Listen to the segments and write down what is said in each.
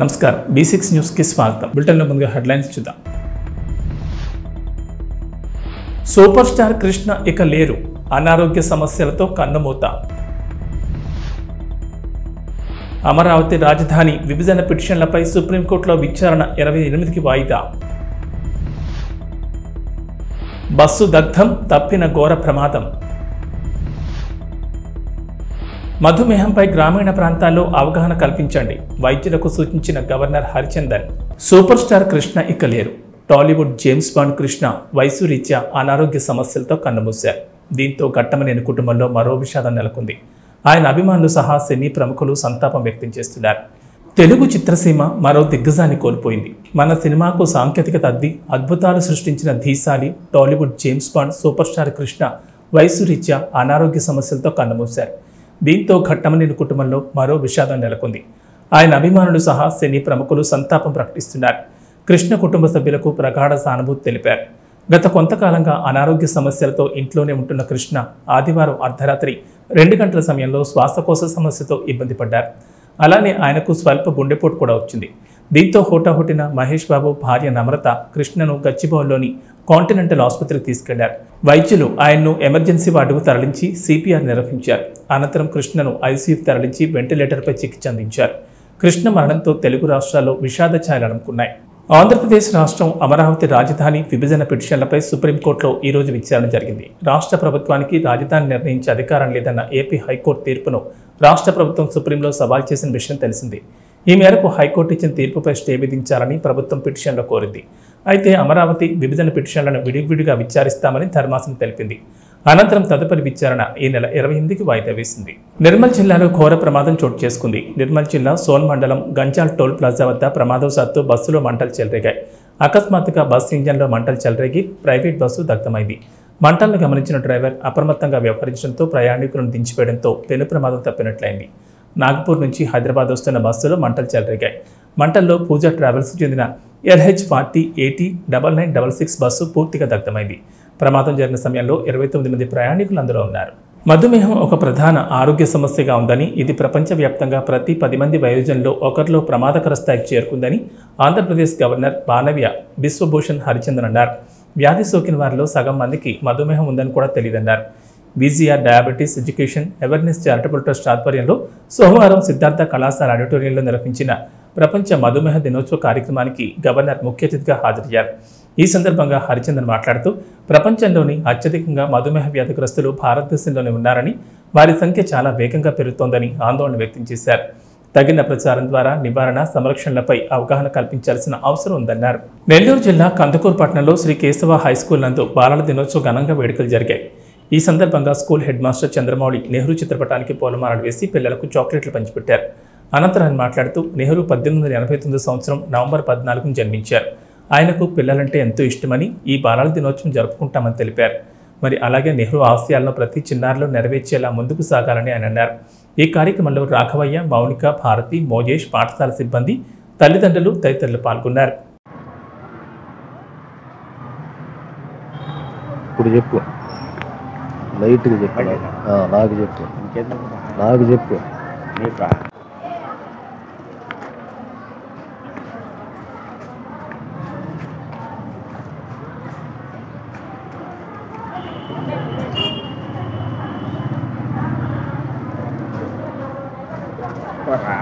నమస్కారం B six న్యూస్కి స్వాగతం బులెటిన్లో ముందుగా హెడ్లైన్స్ చూద్దాం సూపర్ స్టార్ కృష్ణ ఇక లేరు అనారోగ్య సమస్యలతో కన్నుమూత అమరావతి రాజధాని విభజన పిటిషన్లపై సుప్రీంకోర్టులో విచారణ ఇరవై ఎనిమిదికి వాయిదా బస్సు దగ్ధం తప్పిన ఘోర ప్రమాదం మధుమేహంపై గ్రామీణ ప్రాంతాల్లో అవగాహన కల్పించండి వైద్యులకు సూచించిన governor Harichandan super star Krishna ఇక లేరు టాలీవుడ్ జేమ్స్ బాండ్ కృష్ణ వయసు రీత్యా అనారోగ్య సమస్యలతో కన్నుమూశారు దీంతో ఘట్టమనేని కుటుంబంలో మరో విషాదం నెలకొంది ఆయన అభిమానులు సహా సినీ ప్రముఖులు సంతాపం వ్యక్తం చేస్తున్నారు తెలుగు చిత్రసీమ మరో దిగ్గజాన్ని కోల్పోయింది మన సినిమాకు సాంకేతికత అద్ది అద్భుతాలు సృష్టించిన ధీశాలి Tollywood James Bond super star Krishna వయసు రీత్యా అనారోగ్య సమస్యలతో కన్నుమూశారు దీంతో ఘట్టమనేని కుటుంబంలో మరో విషాదం నెలకొంది ఆయన అభిమానులు సహా సినీ ప్రముఖులు సంతాపం ప్రకటిస్తున్నారు కృష్ణ కుటుంబ సభ్యులకు ప్రగాఢ సానుభూతి తెలిపారు గత కొంతకాలంగా అనారోగ్య సమస్యలతో ఇంట్లోనే ఉంటున్న కృష్ణ ఆదివారం అర్ధరాత్రి రెండు గంటల సమయంలో శ్వాసకోశ సమస్యతో ఇబ్బంది పడ్డారు అలానే ఆయనకు స్వల్ప గుండెపోటు కూడా వచ్చింది దీంతో హోటాహోటిన మహేష్ బాబు భార్య నమ్రత కృష్ణను గచ్చిబౌల్లోని కాంటినెంటల్ ఆసుపత్రికి తీసుకెళ్లారు వైద్యులు ఆయన్ను ఎమర్జెన్సీ వార్డుకు తరలించి సిపిఆర్ నిర్వహించారు అనంతరం కృష్ణను ఐసీయూకి తరలించి వెంటిలేటర్పై చికిత్స అందించారు కృష్ణ మరణంతో తెలుగు రాష్ట్రాల్లో విషాద ఛాయలు అనుకున్నాయి ఆంధ్రప్రదేశ్ రాష్ట్రం అమరావతి రాజధాని విభజన పిటిషన్లపై సుప్రీంకోర్టులో ఈరోజు విచారణ జరిగింది రాష్ట్ర ప్రభుత్వానికి రాజధాని నిర్ణయించే అధికారం లేదన్న ఏపీ హైకోర్టు తీర్పును రాష్ట్ర ప్రభుత్వం సుప్రీంలో సవాల్ చేసిన విషయం తెలిసింది ఈ మేరకు హైకోర్టు ఇచ్చిన తీర్పుపై స్టే విధించాలని ప్రభుత్వం పిటిషన్లో కోరింది అయితే అమరావతి విభజన పిటిషన్లను విడివిడిగా విచారిస్తామని ధర్మాసనం తెలిపింది అనంతరం తదుపరి విచారణ ఈ నెల ఇరవై ఎనిమిదికి వాయిదా వేసింది నిర్మల్ జిల్లాలో ఘోర ప్రమాదం చోటు చేసుకుంది నిర్మల్ జిల్లా సోన్ మండలం గంజాల్ టోల్ ప్లాజా వద్ద ప్రమాదవశాత్తు బస్సులో మంటలు చెలరేగాయి అకస్మాత్తుగా బస్సు ఇంజన్లో మంటలు చెలరేగి ప్రైవేట్ బస్సు దగ్ధమైంది మంటలను గమనించిన డ్రైవర్ అప్రమత్తంగా వ్యవహరించడంతో ప్రయాణికులను దించివేయడంతో పెను ప్రమాదం తప్పినట్లయింది నాగపూర్ నుంచి హైదరాబాద్ వస్తున్న బస్సులో మంటలు చెలరేగాయి మంటల్లో పూజా ట్రావెల్స్ చెందిన LH forty eighty double nine double six bus పూర్తిగా దగ్ధమైంది ప్రమాదం జరిగిన సమయంలో ఇరవై తొమ్మిది మంది ప్రయాణికులు అందులో ఉన్నారు మధుమేహం ఒక ప్రధాన ఆరోగ్య సమస్యగా ఉందని ఇది ప్రపంచవ్యాప్తంగా ప్రతి పది మంది వయోజనంలో ఒకరిలో ప్రమాదకర స్థాయికి చేరుకుందని ఆంధ్రప్రదేశ్ గవర్నర్ బానవ్య బిశ్వభూషణ్ హరిచందన్ అన్నారు వ్యాధి సోకిన వారిలో సగం మందికి మధుమేహం ఉందని కూడా తెలియదన్నారు BGR diabetes education awareness charitable trust ఆధ్వర్యంలో సోమవారం సిద్ధార్థ కళాశాల ఆడిటోరియంలో నిర్వహించిన ప్రపంచ మధుమేహ దినోత్సవ కార్యక్రమానికి గవర్నర్ ముఖ్య అతిథిగా హాజరయ్యారు ఈ సందర్భంగా హరిచందన్ మాట్లాడుతూ ప్రపంచంలోని అత్యధికంగా మధుమేహ వ్యాధిగ్రస్తులు భారతదేశంలోనే ఉన్నారని వారి సంఖ్య చాలా వేగంగా పెరుగుతోందని ఆందోళన వ్యక్తం చేశారు తగిన ప్రచారం ద్వారా నివారణ సంరక్షణలపై అవగాహన కల్పించాల్సిన అవసరం ఉందన్నారు నెల్లూరు జిల్లా కందుకూరు పట్టణంలో శ్రీ కేశవ హై స్కూల్ నందు బాలల దినోత్సవ ఘనంగా వేడుకలు జరిగాయి ఈ సందర్భంగా school head master Chandramouli Nehru చిత్రపటానికి పూలమాలలు వేసి పిల్లలకు చాక్లెట్లు పంచిపెట్టారు అనంతరం ఆయన మాట్లాడుతూ నెహ్రూ పద్దెనిమిది వందల ఎనభై తొమ్మిది సంవత్సరం నవంబర్ పద్నాలుగున జన్మించారు ఆయనకు పిల్లలంటే ఎంతో ఇష్టమని ఈ బాలల దినోత్సవం జరుపుకుంటామని తెలిపారు మరి అలాగే నెహ్రూ ఆశయాలను ప్రతి చిన్నారిలో నెరవేర్చేలా ముందుకు సాగాలని ఆయన అన్నారు ఈ కార్యక్రమంలో రాఘవయ్య మౌనిక భారతి మోజేష్ పాఠశాల సిబ్బంది తల్లిదండ్రులు తదితరులు పాల్గొన్నారు ఇప్పుడు చెప్పు లైట్గా చెప్పు నాకు. ఆ, నాకు చెప్పు ఇంకెందుకు నాకు చెప్పు నీకా పోరా.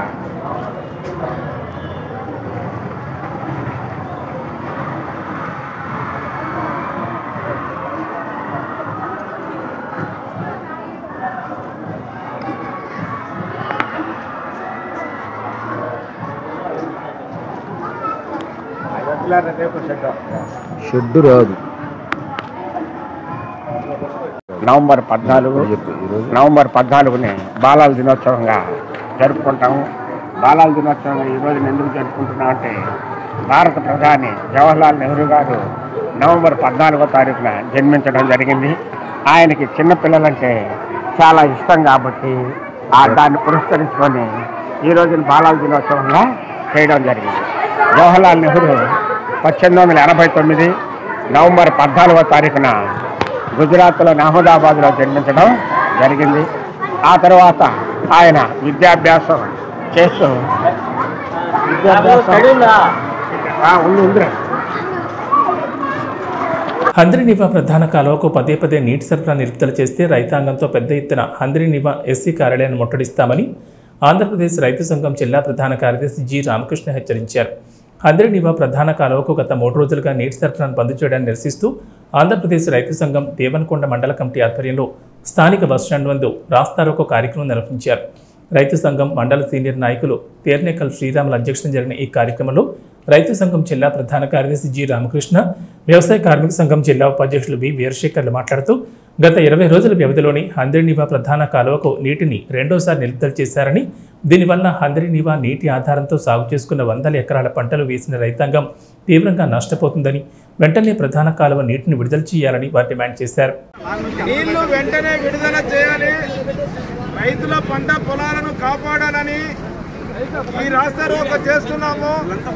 అది వదిలేరా రేపు షెడ్ షెడ్ రాదు నవంబర్ పద్నాలుగు ఇప్పుడు చెప్పు ఈరోజు నవంబర్ పద్నాలుగుని బాలాల దినోత్సవంగా జరుపుకుంటాము బాలాల దినోత్సవంగా ఈ రోజున ఎందుకు జరుపుకుంటున్నాం అంటే భారత ప్రధాని జవహర్లాల్ నెహ్రూ గారు నవంబర్ పద్నాలుగో తారీఖున జన్మించడం జరిగింది ఆయనకి చిన్నపిల్లలంటే చాలా ఇష్టం కాబట్టి ఆ దాన్ని పురస్కరించుకొని ఈ రోజున బాలాల దినోత్సవంగా చేయడం జరిగింది జవహర్లాల్ నెహ్రూ పద్దెనిమిది వందల ఎనభై తొమ్మిది నవంబర్ పద్నాలుగో తారీఖున గుజరాత్లో అహ్మదాబాద్లో జన్మించడం జరిగింది ఆ తర్వాత ఆయన విద్యాభ్యాసం చేస్తూ ఆ, ఉంది ఉందిరా హంద్రినివా ప్రధాన కాలువకు పదే పదే నీటి సరఫరా నిలుపుదల చేస్తే రైతాంగంతో పెద్ద ఎత్తున హంద్రినివా ఎస్సీ కార్యాలయాన్ని ముట్టడిస్తామని ఆంధ్రప్రదేశ్ రైతు సంఘం జిల్లా ప్రధాన కార్యదర్శి జి రామకృష్ణ హెచ్చరించారు హంద్రినివా ప్రధాన కాలువకు గత మూడు రోజులుగా నీటి సరఫరాను బంద్ చేయడాన్ని నిరసిస్తూ ఆంధ్రప్రదేశ్ రైతు సంఘం దేవనకొండ మండల కమిటీ ఆధ్వర్యంలో స్థానిక బస్టాండ్ నందు రాస్తారోకో కార్యక్రమం నిర్వహించారు రైతు సంఘం మండల సీనియర్ నాయకులు తేర్నేకల్ శ్రీరాముల అధ్యక్షతన జరిగిన ఈ కార్యక్రమంలో రైతు సంఘం జిల్లా ప్రధాన కార్యదర్శి జి రామకృష్ణ వ్యవసాయ కార్మిక సంఘం జిల్లా ఉపాధ్యక్షులు వి వీరశేఖర్లు మాట్లాడుతూ గత ఇరవై రోజుల వ్యవధిలోని హంద్రినివా ప్రధాన కాలువకు నీటిని రెండోసారి నిలుపుదల చేశారని దీనివల్ల హంద్రినివా నీటి ఆధారంతో సాగు చేసుకున్న వందల ఎకరాల పంటలు వేసిన రైతాంగం తీవ్రంగా నష్టపోతుందని వెంటనే ప్రధాన కాలువ నీటిని విడుదల చేయాలని వారు డిమాండ్ చేశారు నీళ్లు వెంటనే విడుదల చేయాలి రైతుల పంట పొలాలను కాపాడాలని ఈ రాష్ట్ర రోక చేస్తున్నాము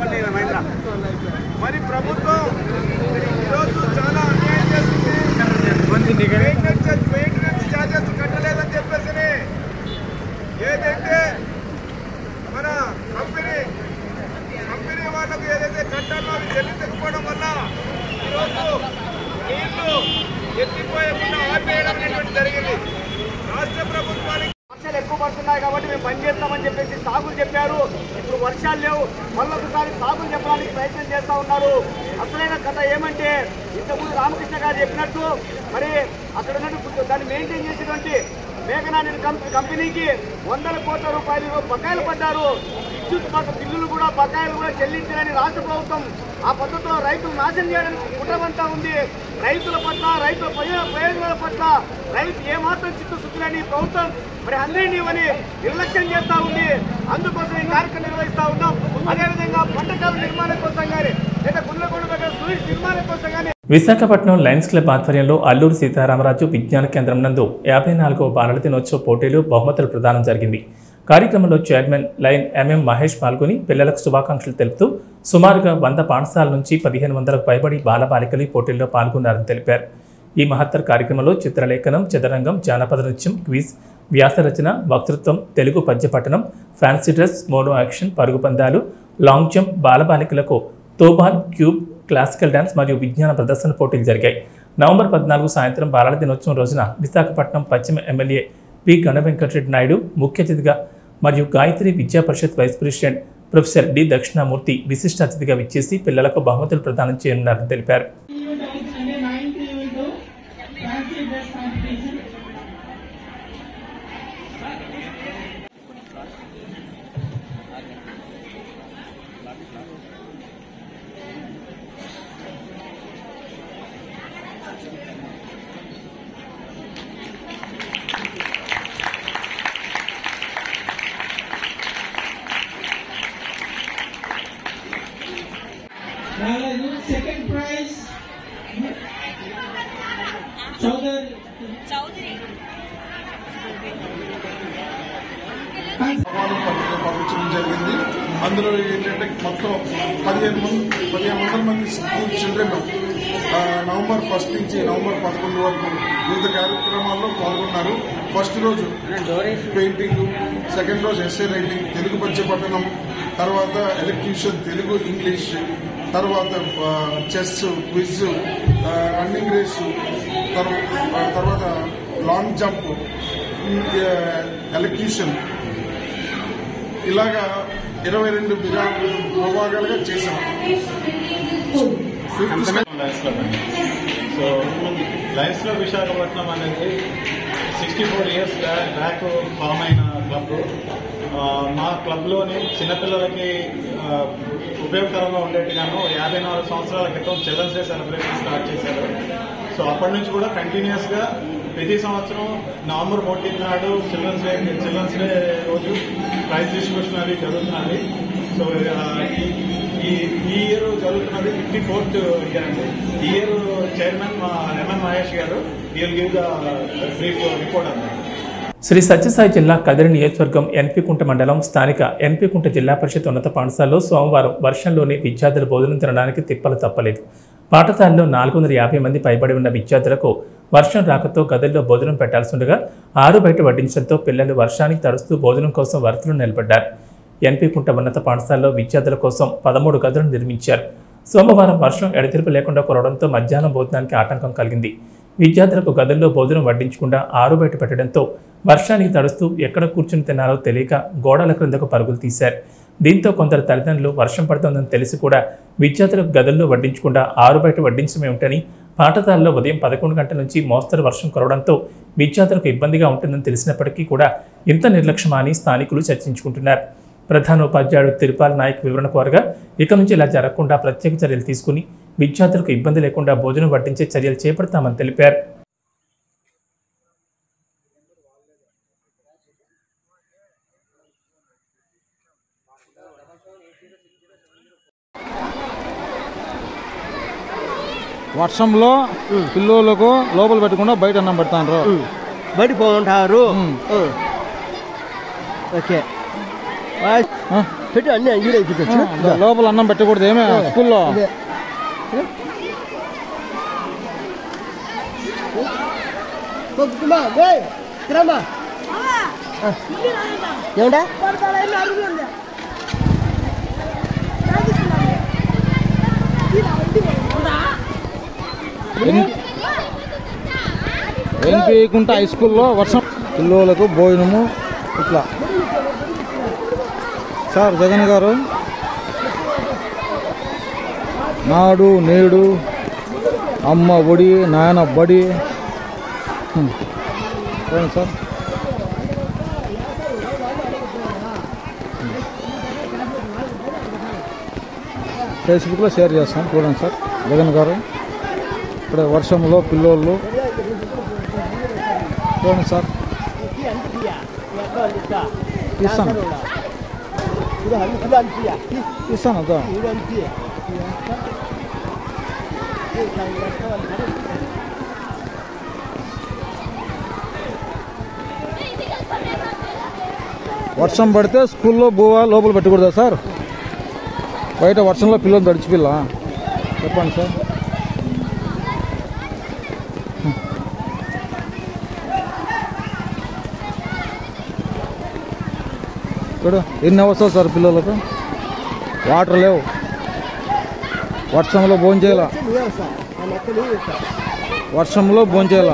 మరి ప్రభుత్వం ఈరోజు చాలా అన్యాయం చేస్తుంది మెయింటెనెన్స్ మెయింటెనెన్స్ ఛార్జెస్ కట్టలేదని చెప్పేసి ఏదైతే మన కంపెనీ కంపెనీ వాళ్ళకు ఏదైతే కట్టాలో అవి చెల్లించకపోవడం వల్ల ఈరోజు నీళ్లు ఎత్తిపోయకుండా ఆపేయడం అనేటువంటి జరిగింది రాష్ట్ర ప్రభుత్వానికి వర్షాలు ఎక్కువ పడుతున్నాయి కాబట్టి మేము పని చేస్తామని చెప్పేసి సాగులు చెప్పారు ఇప్పుడు వర్షాలు లేవు మళ్ళొకసారి సాగులు చెప్పడానికి ప్రయత్నం చేస్తా ఉన్నారు అసలైన కథ ఏమంటే ఇంతకుముందు రామకృష్ణ గారు చెప్పినట్టు మరి అక్కడ ఉన్నట్టు దాన్ని మెయింటైన్ చేసేటువంటి మేఘనాని కంపె కంపెనీకి వందల కోట్ల రూపాయలు బకాయిలు పడ్డారు విద్యుత్ పక్క బిల్లులు కూడా బకాయిలు కూడా చెల్లించాలని రాష్ట్ర ప్రభుత్వం ఆ పద్ధతిలో రైతులు నాశనం చేయడానికి కుట్రమంతా ఉంది రైతుల పట్ల రైతుల ప్రయోజన- ప్రయోజనాల పట్ల రైతు ఏమాత్రం చిత్తశుద్ధులని ప్రభుత్వం మరి అందరినీ అని నిర్లక్ష్యం చేస్తా ఉంది అందుకోసం ఈ కార్యక్రమం నిర్వహిస్తా ఉన్నాం అదేవిధంగా పంటకాల నిర్మాణం కోసం కానీ లేదా గుండ్లగొండ దగ్గర స్లూయిస్ నిర్మాణం కోసం కానీ విశాఖపట్నం లయన్స్ క్లబ్ ఆధ్వర్యంలో అల్లూరు సీతారామరాజు విజ్ఞాన కేంద్రం నందు యాభై నాలుగవ బాలల దినోత్సవ పోటీలు బహుమతుల ప్రదానం జరిగింది కార్యక్రమంలో చైర్మన్ లైన్ ఎంఎం మహేష్ పాల్గొని పిల్లలకు శుభాకాంక్షలు తెలుపుతూ సుమారుగా వంద పాఠశాలల నుంచి పదిహేను వందలకు పైబడి బాలబాలికలు ఈ పోటీల్లో పాల్గొన్నారని తెలిపారు ఈ మహత్తర కార్యక్రమంలో చిత్రలేఖనం చదరంగం జానపద నృత్యం క్విజ్ వ్యాసరచన వక్తృత్వం తెలుగు పద్యపట్టణం ఫ్యాన్సీ డ్రెస్ మోనో యాక్షన్ పరుగు పందాలు లాంగ్ జంప్ బాలబాలికలకు తోబాల్ క్యూబ్ క్లాసికల్ డ్యాన్స్ మరియు విజ్ఞాన ప్రదర్శన పోటీలు జరిగాయి నవంబర్ పద్నాలుగు సాయంత్రం బాలల దినోత్సవం రోజున విశాఖపట్నం పశ్చిమ ఎమ్మెల్యే పి గణ వెంకటరెడ్డి నాయుడు ముఖ్య అతిథిగా మరియు Gayatri Vidya Parishad vice president professor D Dakshinamurthy విశిష్ట అతిథిగా విచ్చేసి పిల్లలకు బహుమతులు ప్రదానం చేయనున్నారని తెలిపారు అంటే ninth event fancy dress competition రాలేదు సెకండ్ ప్రైజ్ చౌదరి సవాలు పత్రిక పంపించడం జరిగింది అందులో ఏంటంటే మొత్తం పదిహేను మంది పదిహేను వందల మంది స్కూల్ చిల్డ్రన్ ఆ, నవంబర్ ఫస్ట్ నుంచి నవంబర్ పదకొండు వరకు వివిధ కార్యక్రమాల్లో పాల్గొన్నారు ఫస్ట్ రోజు పెయింటింగ్ సెకండ్ రోజు ఎస్ఏ రైటింగ్ తెలుగు పద్య పట్టణం తర్వాత ఎలక్ట్యూషన్ తెలుగు ఇంగ్లీష్ తర్వాత ఆ, చెస్ క్విజ్ ఆ, రన్నింగ్ రేసు తర్వా- తర్వాత లాంగ్ జంప్ ఎలక్ట్యూషన్ ఇలాగా ఇరవై రెండు విభాగాలుగా చేశాం ఫిఫ్త్ లయన్స్ క్లబ్ అండి సో లయన్స్ క్లబ్ విశాఖపట్నం అనేది sixty four years back form అయిన క్లబ్ ఆ, మా క్లబ్లోని చిన్నపిల్లలకి ఆ, ఉపయోగకరంగా ఉండేట్టుగాను యాభై నాలుగు సంవత్సరాల క్రితం చిల్డ్రన్స్ డే సెలబ్రేషన్ స్టార్ట్ చేశారు సో అప్పటి నుంచి కూడా కంటిన్యూస్గా ప్రతి సంవత్సరం నవంబర్ ఫోర్టీన్త్ నాడు చిల్డ్రన్స్ డే చిల్డ్రన్స్ డే రోజు ప్రైజ్ డిస్ట్రిబ్యూషన్ అది జరుగుతున్నది సో ఆ, ఈ- ఈ ఈ ఇయర్ జరుగుతున్నది ఫిఫ్టీ ఫోర్త్ ఇయర్ అండి ఈ ఇయర్ చైర్మన్ మా ఎంఎన్ మహేష్ గారు we'll give the brief report అన్నమాట శ్రీ సత్యసాయి జిల్లా కదిరి నియోజకవర్గం ఎన్పికుంట మండలం స్థానిక ఎన్పికుంట జిల్లా పరిషత్ ఉన్నత పాఠశాలలో సోమవారం వర్షంలోని విద్యార్థులు భోజనం తినడానికి తిప్పలు తప్పలేదు పాఠశాలలో నాలుగు వందల యాభై మంది పైబడి ఉన్న విద్యార్థులకు వర్షం రాకతో గదుల్లో భోజనం పెట్టాల్సి ఉండగా ఆరు బయట వడ్డించడంతో పిల్లలు వర్షానికి తడుస్తూ భోజనం కోసం వరుసలో నిలబడ్డారు ఎన్పీ కుంట ఉన్నత పాఠశాలలో విద్యార్థుల కోసం పదమూడు గదులను నిర్మించారు సోమవారం వర్షం ఎడతెరిపి లేకుండా కురవడంతో మధ్యాహ్నం భోజనానికి ఆటంకం కలిగింది విద్యార్థులకు గదుల్లో భోజనం వడ్డించకుండా ఆరు బయట పెట్టడంతో వర్షానికి తడుస్తూ ఎక్కడ కూర్చుని తిన్నారో తెలియక గోడల క్రిందకు పరుగులు తీశారు దీంతో కొందరు తల్లిదండ్రులు వర్షం పడుతోందని తెలిసి కూడా విద్యార్థులకు గదుల్లో వడ్డించకుండా ఆరు బయట వడ్డించమేమిటని పాఠశాలలో ఉదయం పదకొండు గంటల నుంచి మోస్తరు వర్షం కురవడంతో విద్యార్థులకు ఇబ్బందిగా ఉంటుందని తెలిసినప్పటికీ కూడా ఇంత నిర్లక్ష్యమా అని స్థానికులు చర్చించుకుంటున్నారు ప్రధానోపాధ్యాయుడు తిరుపాల్ నాయక్ వివరణ కోరగా ఇక నుంచి ఇలా జరగకుండా ప్రత్యేక చర్యలు తీసుకుని విద్యార్థులకు ఇబ్బంది లేకుండా భోజనం వడ్డించే చర్యలు చేపడతామని తెలిపారు వర్షంలో పిల్లలకు లోపల పెట్టకుండా బయట అన్నం పెడతాండ్రు బయట పోమంటారు ఓకే ఆ? పెట్టి అన్ని ఈడే చూపించు ఆ, లోపల అన్నం పెట్టకూడదు ఏమే స్కూల్లో ఇదే. కుమ్మా ఏయ్ తిరమ్మా ఏమంటా ఎన్పీకుంట హై స్కూల్లో వర్షం పిల్లలకు భోజనము ఇట్లా సార్ జగన్ గారు నాడు నేడు అమ్మ ఒడి నాయన బడి హ్మ్. చూడండి సార్ ఫేస్బుక్లో షేర్ చేస్తాం చూడండి సార్ జగన్ గారు ఇక్కడ వర్షంలో పిల్లోళ్ళు చూడండి సార్ తీస్తాను తీస్తాను అదా వర్షం పడితే స్కూల్లో బువ్వ లోపల పెట్టకూడదా సార్ బయట వర్షంలో పిల్లలు తడిచిపిల్ల చెప్పండి సార్ ఇక్కడ ఎన్ని అవసరం సార్ పిల్లలకు వాటర్ లేవు వర్షంలో భోజనం చేయాల వర్షంలో భోజనం చేయాల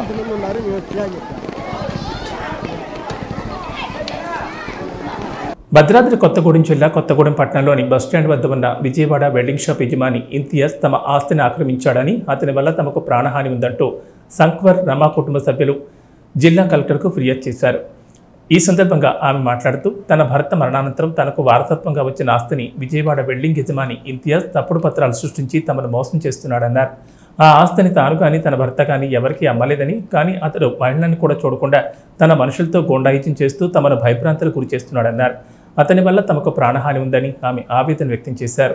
భద్రాద్రి కొత్తగూడెం జిల్లా కొత్తగూడెం పట్టణంలోని బస్టాండ్ వద్ద ఉన్న విజయవాడ వెల్డింగ్ షాప్ యజమాని ఇంతియాజ్ తమ ఆస్తిని ఆక్రమించాడని అతని వల్ల తమకు ప్రాణహాని ఉందంటూ సంక్వర్ రమా కుటుంబ సభ్యులు జిల్లా కలెక్టర్కు ఫిర్యాదు చేశారు ఈ సందర్భంగా ఆమె మాట్లాడుతూ తన భర్త మరణానంతరం తనకు వారసత్వంగా వచ్చిన ఆస్తిని విజయవాడ వెల్డింగ్ యజమాని ఇంతియాజ్ తప్పుడు పత్రాలు సృష్టించి తమను మోసం చేస్తున్నాడన్నారు ఆ ఆస్తిని తాను కానీ తన భర్త కానీ ఎవరికీ అమ్మలేదని కానీ అతడు మహిళలను కూడా చూడకుండా తన మనుషులతో గోండాయిత్యం చేస్తూ తమను భయభ్రాంతులకు గురి చేస్తున్నాడన్నారు అతని వల్ల తమకు ప్రాణహాని ఉందని ఆమె ఆవేదన వ్యక్తం చేశారు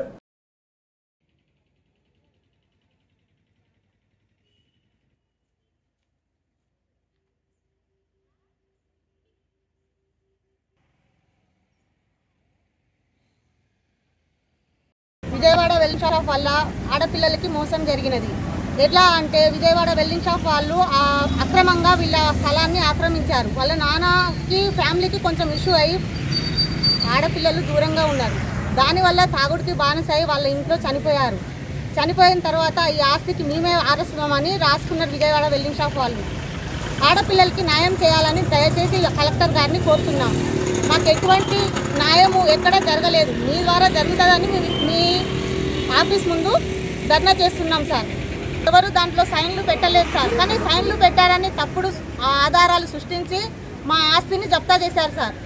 విజయవాడ వెల్డింగ్ షాప్ వల్ల ఆడపిల్లలకి మోసం జరిగినది ఎట్లా అంటే విజయవాడ వెల్డింగ్ షాప్ వాళ్ళు ఆ అక్రమంగా వీళ్ళ స్థలాన్ని ఆక్రమించారు వాళ్ళ నాన్నకి ఫ్యామిలీకి కొంచెం ఇష్యూ అయ్యి ఆడపిల్లలు దూరంగా ఉన్నారు దానివల్ల తాగుడికి బానిసై వాళ్ళ ఇంట్లో చనిపోయారు చనిపోయిన తర్వాత ఈ ఆస్తికి మేమే ఆరస్తున్నామని రాసుకున్నారు విజయవాడ వెల్డింగ్ షాప్ వాళ్ళు ఆడపిల్లలకి న్యాయం చేయాలని దయచేసి కలెక్టర్ గారిని కోరుతున్నాం మాకు ఎటువంటి న్యాయము ఎక్కడ జరగలేదు మీ ద్వారా జరుగుతుందని మీ మీ ఆఫీస్ ముందు ధర్నా చేస్తున్నాం సార్ ఎవరు దాంట్లో సైన్లు పెట్టలేదు సార్ కానీ సైన్లు పెట్టారని తప్పుడు ఆధారాలు సృష్టించి మా ఆస్తిని జప్తా చేశారు సార్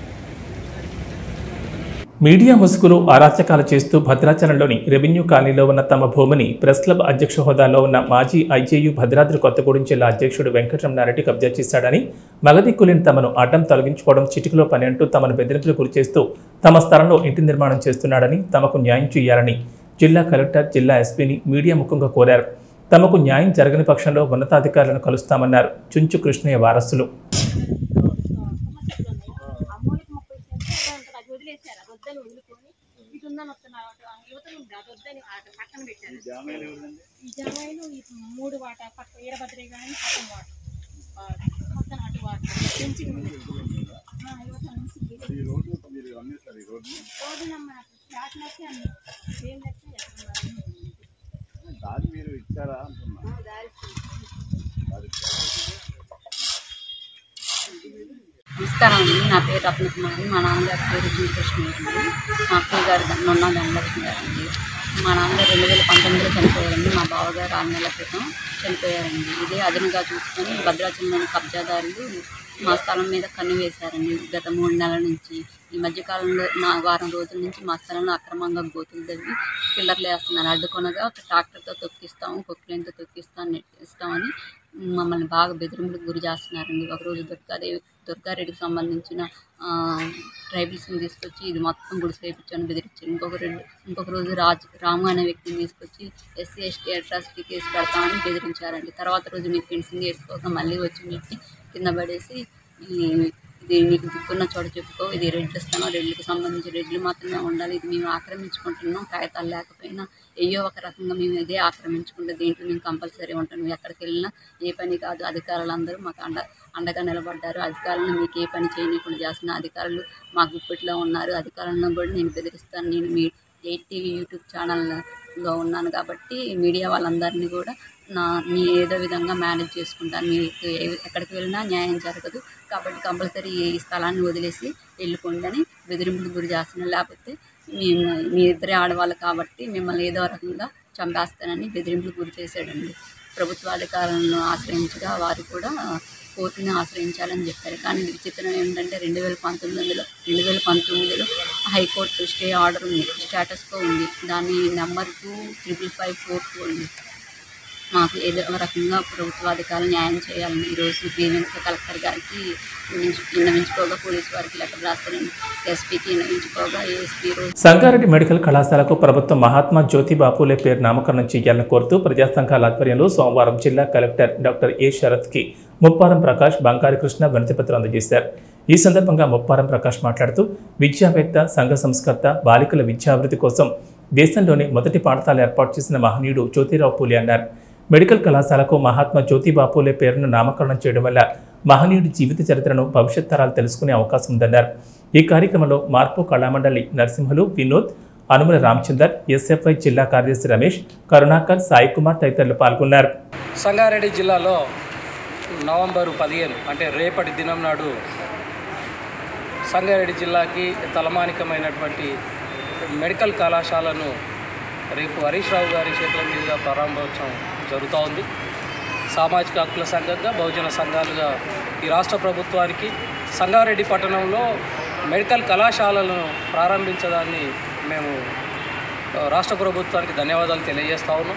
మీడియా ముసుగులో అరాచకాలు చేస్తూ భద్రాచలంలోని రెవెన్యూ కాలనీలో ఉన్న తమ భూమిని ప్రెస్ క్లబ్ అధ్యక్ష హోదాలో ఉన్న మాజీ ఐజేయు భద్రాద్రి కొత్తగూడెం జిల్లా అధ్యక్షుడు వెంకటరమణారెడ్డి కబ్జా చేశాడని మగదిక్కులిని తమను అడ్డం తొలగించుకోవడం చిటికలో పని అంటూ తమను బెదిరింపులు గురి చేస్తూ తమ స్థలంలో ఇంటి నిర్మాణం చేస్తున్నాడని తమకు న్యాయం చేయాలని జిల్లా కలెక్టర్ జిల్లా ఎస్పీని మీడియా ముఖంగా కోరారు తమకు న్యాయం జరగని పక్షంలో ఉన్నతాధికారులను కలుస్తామన్నారు చుంచు కృష్ణయ్య వారసులు ఈ జమాయిలు ఈ మూడు వాట పక్క ఈరభద్రే కానీ పక్కన వాట పక్కన అటు వాట పెంచి ఉంది. ఆ, యువత నుంచి ఇవన్నీ సార్ ఈ రోడ్లు దారి మీరు ఇచ్చారా అంటున్నా దారి నమస్కారం అండి నా పేరు రత్నకుమారి మా నాన్నగారి పేరు జీకృష్ణ అండి మా అక్కయ్య గారు నున్న ధనలక్ష్మి గారు అండి మా నాన్నగారు రెండు వేల పంతొమ్మిదిలో చనిపోయారండి మా బావగారు ఆరు నెలల క్రితం చనిపోయారండి ఇదే అదునుగా చూసుకొని భద్రాచలంలోని కబ్జాదారులు మా స్థలం మీద కన్ను వేశారండి గత మూడు నెలల నుంచి ఈ మధ్యకాలంలో నా వారం రోజుల నుంచి మా స్థలంలో అక్రమంగా గోతులు తవ్వి పిల్లర్లు వేస్తున్నారు అడ్డుకొనగా ట్రాక్టర్తో తొక్కిస్తాము కొక్కిలేంతో తొక్కిస్తాం ఇస్తామని మమ్మల్ని బాగా బెదిరింపులకు గురి చేస్తున్నారండి ఒకరోజు దుర్గాదేవి దుర్గారెడ్డికి సంబంధించిన ఆ, ట్రైబల్స్ని తీసుకొచ్చి ఇది మొత్తం గుడిసి వేయించాను బెదిరించారు ఇంకొక రెండు ఇంకొక రోజు రాజ్ రాము అనే వ్యక్తిని తీసుకొచ్చి ఎస్సీ ఎస్టీ అట్రాసిటీ కేసు పెడతామని బెదిరించారండి తర్వాత రోజు మీకు ఫెన్సింగ్ వేసుకోక మళ్ళీ వచ్చి మీకు కింద పడేసి ఈ ఇది నీకు దిక్కున్న చోట చెప్పుకో ఇది రెడ్లు ఇస్తాను రెడ్లకు సంబంధించి రెడ్లు మాత్రమే ఉండాలి ఇది మేము ఆక్రమించుకుంటున్నాం కాగితాలు లేకపోయినా ఏయో ఒక రకంగా మేము ఇదే ఆక్రమించుకుంటే దీంట్లో మేము కంపల్సరీ ఉంటాం నువ్వు ఎక్కడికి వెళ్ళినా ఏ పని కాదు అధికారులు అందరూ మాకు అండ అండగా నిలబడ్డారు అధికారులను మీకు ఏ పని చేయనీయకుండా చేస్తున్న అధికారులు మా గుప్పిట్లో ఉన్నారు అధికారులను కూడా నేను బెదిరిస్తాను నేను మీ ఎయిట్ టీవీ యూట్యూబ్ ఛానల్లో ఉన్నాను కాబట్టి మీడియా వాళ్ళందరినీ కూడా నా నీ ఏదో విధంగా మేనేజ్ చేసుకుంటాను మీకు ఏ- ఎక్కడికి వెళ్ళినా న్యాయం జరగదు కాబట్టి కంపల్సరీ ఈ స్థలాన్ని వదిలేసి వెళ్ళిపోండి అని బెదిరింపులకు గురి చేస్తున్నాను లేకపోతే మేము మీ ఇద్దరే ఆడవాళ్ళు కాబట్టి మిమ్మల్ని ఏదో రకంగా చంపేస్తానని బెదిరింపులకు గురి చేశాడండి ప్రభుత్వ అధికారులను ఆశ్రయించగా వారు కూడా కోర్టుని ఆశ్రయించాలని చెప్పారు కానీ విచిత్రం ఏంటంటే రెండు వేల పంతొమ్మిదిలో రెండు వేల పంతొమ్మిదిలో హైకోర్టు స్టే ఆర్డర్ ఉంది స్టేటస్కో ఉంది దాని number two triple five four two ఉంది మాకు ఏదో ఒక రకంగా ప్రభుత్వ అధికారులు న్యాయం చేయాలని ఈరోజు గ్రీవెన్స్ కలెక్టర్ గారికి విన్నవించు- విన్నవించుకోగా పోలీసు వారికి లెటర్ రాస్తారని ఎస్పీకి విన్నవించుకోగా ఏఎస్పీ రోజు సంగారెడ్డి మెడికల్ కళాశాలకు ప్రభుత్వం మహాత్మా జ్యోతిబా పూలే పేరు నామకరణం చేయాలని కోరుతూ ప్రజా సంఘాల ఆధ్వర్యంలో సోమవారం జిల్లా కలెక్టర్ డాక్టర్ ఏ శరత్కి ముప్పారం ప్రకాష్ బంగారి కృష్ణ వినతిపత్రం అందజేశారు ఈ సందర్భంగా ముప్పారం ప్రకాష్ మాట్లాడుతూ విద్యావేత్త సంఘ సంస్కర్త బాలికల విద్యాభివృద్ధి కోసం దేశంలోనే మొదటి పాఠశాల ఏర్పాటు చేసిన మహనీయుడు జ్యోతిరావు పూలే అన్నారు మెడికల్ కళాశాలకు మహాత్మా జ్యోతిబా పూలే పేరును నామకరణం చేయడం వల్ల మహనీయుడి జీవిత చరిత్రను భవిష్యత్ తరాలు తెలుసుకునే అవకాశం ఉందన్నారు ఈ కార్యక్రమంలో మార్పు కళామండలి నరసింహులు వినోద్ అనుమల రామచందర్ ఎస్ఎఫ్ఐ జిల్లా కార్యదర్శి రమేష్ కరుణాకర్ సాయి కుమార్ తదితరులు పాల్గొన్నారు సంగారెడ్డి జిల్లాలో నవంబరు పదిహేను అంటే రేపటి దినం నాడు సంగారెడ్డి జిల్లాకి తలమానికమైనటువంటి మెడికల్ కళాశాలను రేపు హరీష్ రావు గారి చేతుల మీదుగా ప్రారంభోత్సవం జరుగుతూ ఉంది సామాజిక హక్కుల సంఘంగా బహుజన సంఘాలుగా ఈ రాష్ట్ర ప్రభుత్వానికి సంగారెడ్డి పట్టణంలో మెడికల్ కళాశాలను ప్రారంభించడాన్ని మేము ఆ, రాష్ట్ర ప్రభుత్వానికి ధన్యవాదాలు తెలియజేస్తా ఉన్నాం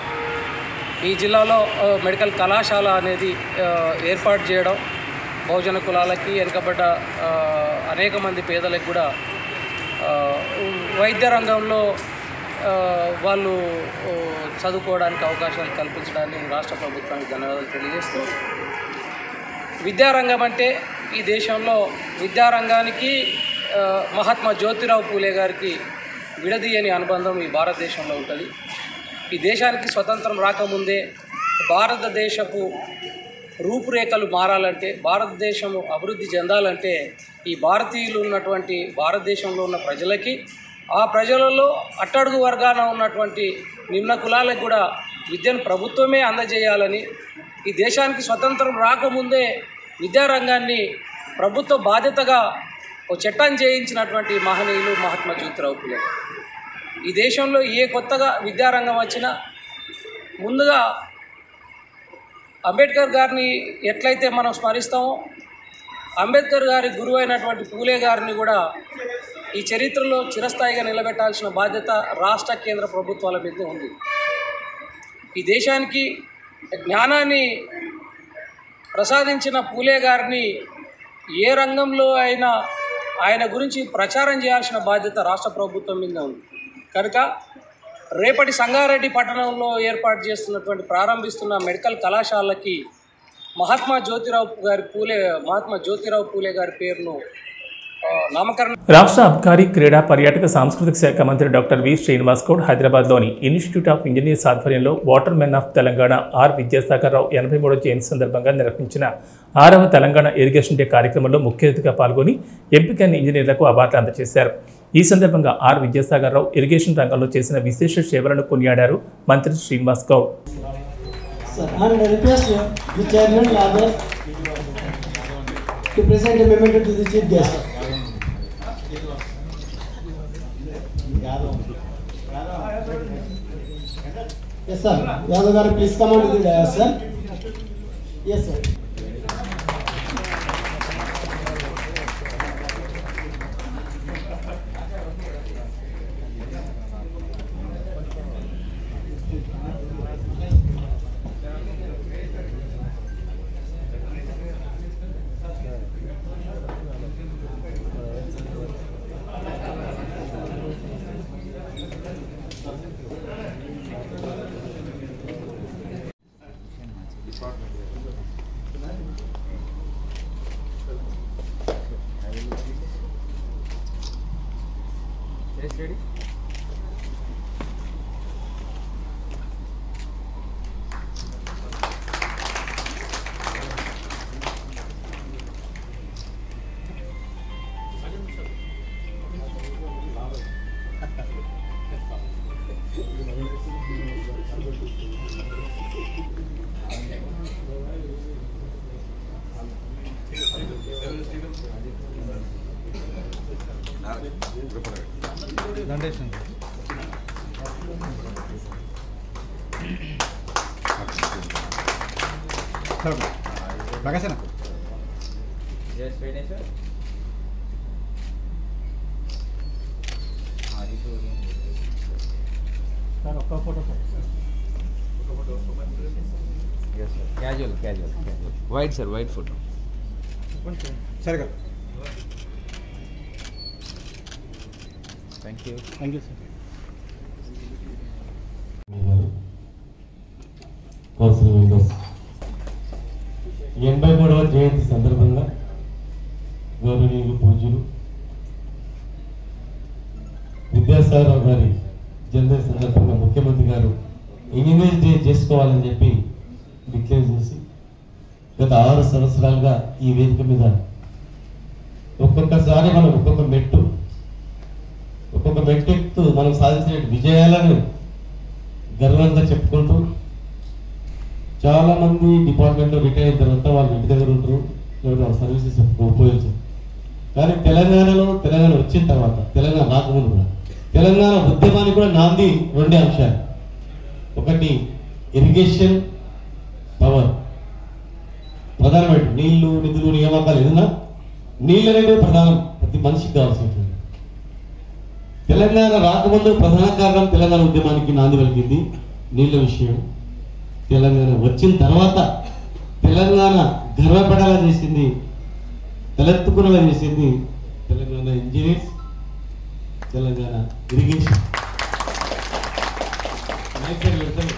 ఈ జిల్లాలో ఆ, మెడికల్ కళాశాల అనేది ఆ, ఏర్పాటు చేయడం బహుజన కులాలకి వెనుకబడ్డ ఆ, అనేక మంది పేదలకు కూడా ఆ, వైద్య రంగంలో ఆ, వాళ్ళు ఓ, చదువుకోవడానికి అవకాశాలు కల్పించడాన్ని రాష్ట్ర ప్రభుత్వానికి ధన్యవాదాలు తెలియజేస్తూ విద్యారంగం అంటే ఈ దేశంలో విద్యారంగానికి ఆ, మహాత్మా జ్యోతిరావు పూలే గారికి విడదీయని అనుబంధం ఈ భారతదేశంలో ఉంటుంది ఈ దేశానికి స్వతంత్రం రాకముందే భారతదేశపు రూపురేఖలు మారాలంటే భారతదేశం అభివృద్ధి చెందాలంటే ఈ భారతీయులు ఉన్నటువంటి భారతదేశంలో ఉన్న ప్రజలకి ఆ ప్రజలలో అట్టడుగు వర్గాన ఉన్నటువంటి నిమ్న కులాలకు కూడా విద్యను ప్రభుత్వమే అందజేయాలని ఈ దేశానికి స్వతంత్రం రాకముందే విద్యారంగాన్ని ప్రభుత్వ బాధ్యతగా ఒక చట్టం చేయించినటువంటి మహనీయులు మహాత్మా జ్యోతిరావు పులే ఈ దేశంలో ఏ కొత్తగా విద్యారంగం వచ్చినా ముందుగా అంబేద్కర్ గారిని ఎట్లయితే మనం స్మరిస్తామో అంబేద్కర్ గారి గురువు అయినటువంటి పూలే గారిని కూడా ఈ చరిత్రలో చిరస్థాయిగా నిలబెట్టాల్సిన బాధ్యత రాష్ట్ర కేంద్ర ప్రభుత్వాల మీద ఉంది ఈ దేశానికి జ్ఞానాన్ని ప్రసాదించిన పూలే గారిని ఏ రంగంలో అయినా ఆయన గురించి ప్రచారం చేయాల్సిన బాధ్యత రాష్ట్ర ప్రభుత్వం మీద ఉంది కనుక రేపటి సంగారెడ్డి పట్టణంలో ఏర్పాటు చేస్తున్నటువంటి ప్రారంభిస్తున్న మెడికల్ కళాశాలకి మహాత్మా జ్యోతిరావు గారి పూలే మహాత్మా జ్యోతిరావు పూలే గారి పేరును ఆ, నామకరణ రాష్ట్ర అబ్కారీ క్రీడా పర్యాటక సాంస్కృతిక శాఖ మంత్రి డాక్టర్ వి శ్రీనివాస్ గౌడ్ హైదరాబాద్లోని ఇన్స్టిట్యూట్ ఆఫ్ ఇంజనీర్స్ ఆధ్వర్యంలో water men of Telangana R Vidyasagar Rao ఎనభై మూడో జయంతి సందర్భంగా నిర్వహించిన ఆరవ తెలంగాణ ఇరిగేషన్ డే కార్యక్రమంలో ముఖ్య అతిథిగా పాల్గొని ఎంపికైన ఇంజనీర్లకు అవార్డులు అందజేశారు ఈ సందర్భంగా ఆర్ విద్యాసాగర్ రావు ఇరిగేషన్ రంగంలో చేసిన విశేష సేవలను కొనియాడారు మంత్రి Srinivas Goud Sir, and I request uh, the chairman Ladar to present a memento to the chief guest. Yes, sir. Yadav garu, please come on to the dais, sir. Yes, sir. ప్రకాశన casual casual white sir white photo సరిగా thank you thank you sir council members ఎనభై మూడవ జయంతి సందర్భంగా గౌరవనీయులు పూజ్యులు విద్యాసాగరరావు గారి జన్మదిన సందర్భంగా ముఖ్యమంత్రి గారు ఇంజనీర్ డే చేసుకోవాలని చెప్పి డిక్లేర్ చేసి గత ఆరు సంవత్సరాలుగా ఈ వేదిక మీద ఒక్కొక్కసారి మనం ఒక్కొక్క మెట్టు ఒక్కొక్క మెట్టు ఎక్కుతూ మనం సాధించిన విజయాలను గర్వంగా చెప్పుకుంటూ చాలా మంది డిపార్ట్మెంట్లో రిటైర్ అయిన తర్వాత వాళ్ళు ఇంటి దగ్గర ఉంటారు లేకపోతే వాళ్ళ సర్వీసెస్ ఉపయోగించారు కానీ తెలంగాణలో తెలంగాణ వచ్చిన తర్వాత తెలంగాణ రాకముందు కూడా తెలంగాణ ఉద్యమానికి కూడా నాంది రెండే అంశాలు ఒకటి ఇరిగేషన్ పవర్ ప్రధానమైన నీళ్లు నిధులు నియామకాలు ఏదైనా నీళ్ళు అనేది ప్రధానం ప్రతి మనిషికి కావాల్సినటువంటి తెలంగాణ రాకముందు ప్రధాన కారణం తెలంగాణ ఉద్యమానికి నాంది పలికింది నీళ్ళ విషయం తెలంగాణ వచ్చిన తర్వాత తెలంగాణ గర్వపడేలా చేసింది తలెత్తుకునేలా చేసింది Telangana engineers Telangana irrigation mic దగ్గర పెడతాను.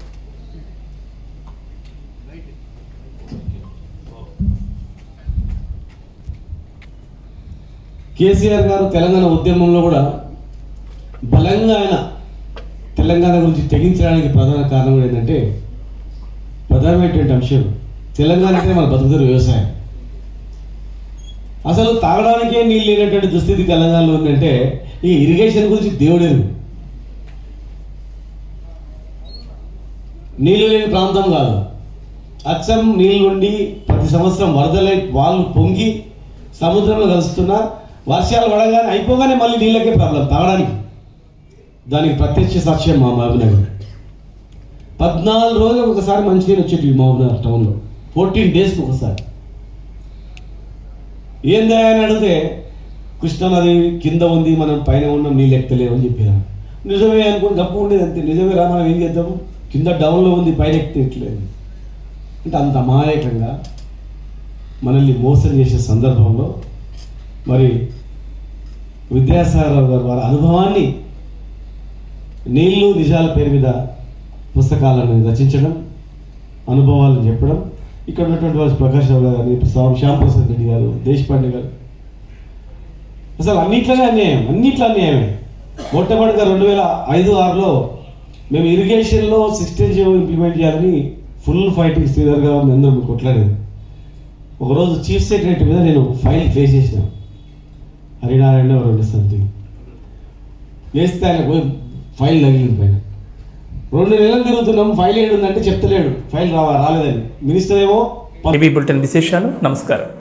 కేసీఆర్ గారు తెలంగాణ ఉద్యమంలో కూడా బలంగా ఆయన తెలంగాణ గురించి తెగించడానికి ప్రధాన కారణం కూడా ఏంటంటే ప్రధానమైనటువంటి అంశం తెలంగాణ అంటే మన బతుకుతారు వ్యవసాయం అసలు తాగడానికే నీళ్ళు లేనటువంటి దుస్థితి తెలంగాణలో ఉందంటే ఈ ఇరిగేషన్ గురించి దేవుడేరు నీళ్ళు లేని ప్రాంతం కాదు అచ్చం నీళ్ళు ఉండి ప్రతి సంవత్సరం వరదలై వాళ్ళు పొంగి సముద్రంలో కలుస్తున్నా వర్షాలు పడగానే అయిపోగానే మళ్ళీ నీళ్ళకే ప్రాబ్లం తాగడానికి దానికి ప్రత్యక్ష సాక్ష్యం మా మహబూబ్నగర్ పద్నాలుగు రోజులకు ఒకసారి మంచినీళ్ళు వచ్చేటివి మహబూబ్నగర్ టౌన్లో ఫోర్టీన్ డేస్కి ఒకసారి ఏందా అని అడిగితే కృష్ణానది కింద ఉంది మనం పైన ఉన్నాం నీళ్ళు ఎక్కలేము అని చెప్పారు నిజమే అనుకుని గప్పు ఉండేది అంతే నిజమే రా మనం ఏం చేద్దాము కింద డౌన్లో ఉంది పైన ఎక్కితే ఎక్కలేదు అంటే అంత అమాయకంగా మనల్ని మోసం చేసే సందర్భంలో మరి విద్యాసాగరరావు గారు వారి అనుభవాన్ని నీళ్లు నిజాల పేరు మీద పుస్తకాలను రచించడం అనుభవాలను చెప్పడం ఇక్కడ ఉన్నటువంటి వారు ప్రకాష్ రావు గారు కానీ శ్యామ్ ప్రసాద్ రెడ్డి గారు దేశపాండే గారు అసలు అన్నిట్లోనే అన్యాయం అన్నిట్లో అన్యాయమే మొట్టమొదటిగా రెండు వేల ఐదు ఆరులో మేము ఇరిగేషన్లో సిక్స్టీన్ జీవో ఇంప్లిమెంట్ చేయాలని ఫుల్ ఫైటింగ్ శ్రీధర్ గారు అందరం కొట్లాడేది ఒకరోజు చీఫ్ సెక్రటరీ మీద నేను ఫైల్ ఫేస్ చేసిన హరినారాయణ రెండు సంథింగ్ వేస్తే ఆయన పోయి ఫైల్ తగిలింది పైన రెండు నెలలు తిరుగుతున్నాం ఫైల్ ఏడుందంటే చెప్తలేడు ఫైల్ రావా రాలేదని మినిస్టర్ ఏమో ఇవి బులెటిన్ విశేషాలు నమస్కారం